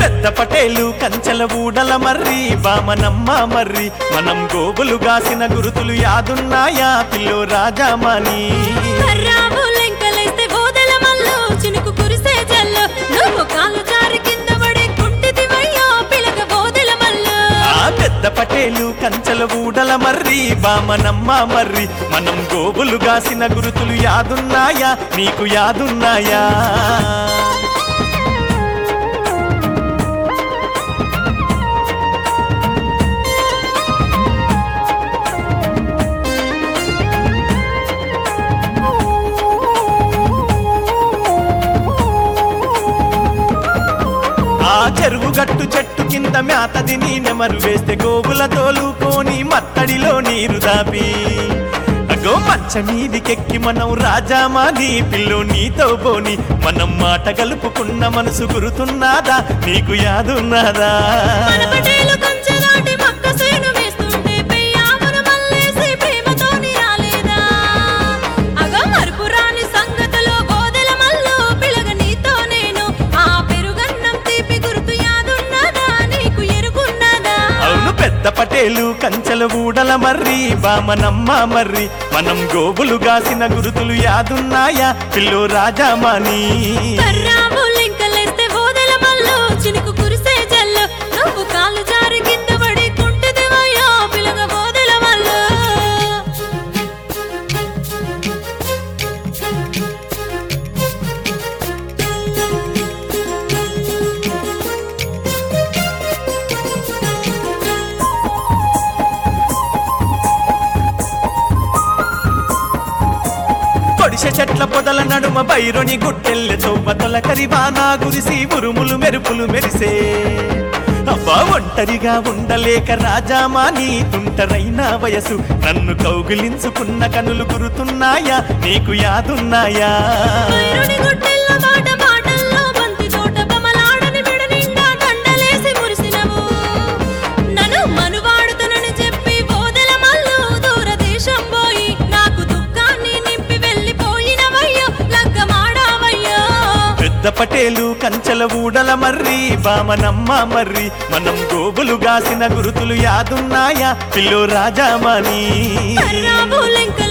పెద్ద పటేలు కంచెల ఊడల మర్రి బామనమ్మ మర్రి మనం గోబులు గాసిన గురుతులు యాదున్నాయా పిల్లో రాజామణి కర్రావు లెంకలేస్తే బోదెల మల్లు చినుకు కురిసే జల్లు నువ్వు కాలు జారి కింద పడి కుంటిదివయ్యో పిలక బోదెల మల్లు ఆ పెద్ద పటేలు కంచెల ఊడల మర్రి బామనమ్మ మర్రి మనం గోబులు గాసిన గురుతులు యాదున్నాయా నీకు యాదున్నాయా ఆ చెరువు గట్టు చెట్టు కింద మేత తిని నెమరు వేస్తే గోవుల తోలుకొని మత్తడిలో నీరు దాపి అగో మంచ మీదికెక్కి మనం రాజామాని పిల్లు నీతో పోని మనం మాట కలుపుకున్న మనసు గురుతున్నదా నీకు యాదున్నదా మన పటేలు కొంచె దాటి మక్క సేను వేస్తుంటే పెయ్యామును మల్లేసి ప్రేమతోని రాలేదా అగో మరుపు రాని సంగతులు బోదెల మల్లు పిలగ నీతో నేను ఆ పెరుగన్నం తీపి గుర్తు యాదున్నదా నీకు ఎరుగున్నదా అవును పెద్ద పటేలు కంచెల ఊడల మర్రి బామనమ్మ మర్రి మనం గోబులు గాసిన గురుతులు యాదున్నాయా పిల్లు రాజామాని కర్రావు లెంకలేస్తే బోదెల మల్లు చినుకు కురిసే జల్లు నువ్వు కాలు జారి కింద పడి కుంటిదివయ్యో పిలగ బోదెల మల్లు పొడిసె చెట్ల పొదల నడుమ బైరుని గుట్టెల్లె తొవ్వతల కరివానా గురిసి ఉరుములు మెరుపులు మెరిసే అబ్బా ఒంటరిగా ఉండలేక రాజామాని తుంటరైన వయసు నన్ను కౌగిలించుకున్న కనులు గురుతున్నాయా నీకు యాదున్నాయా వైరుని గుడ్డెల్ల మాట మాటల్లో బంతి తోట బమలాడని మెడ నిండా దండలేసి మురిసినవు నన్ను మనువాడుతునని చెప్పి బోదెల మల్లు దూరదేశం పోయి నాకు దుఃఖాన్ని నింపి వెళ్ళిపోయినవయ్యో లగ్గమాడావయ్యో పెద్ద పటేలు కంచెల ఊడల మర్రి బామనమ్మ మర్రి మనం గోబులు గాసిన గురుతులు యాదున్నాయా పిల్లు రాజామాని కర్రాబు లెంకల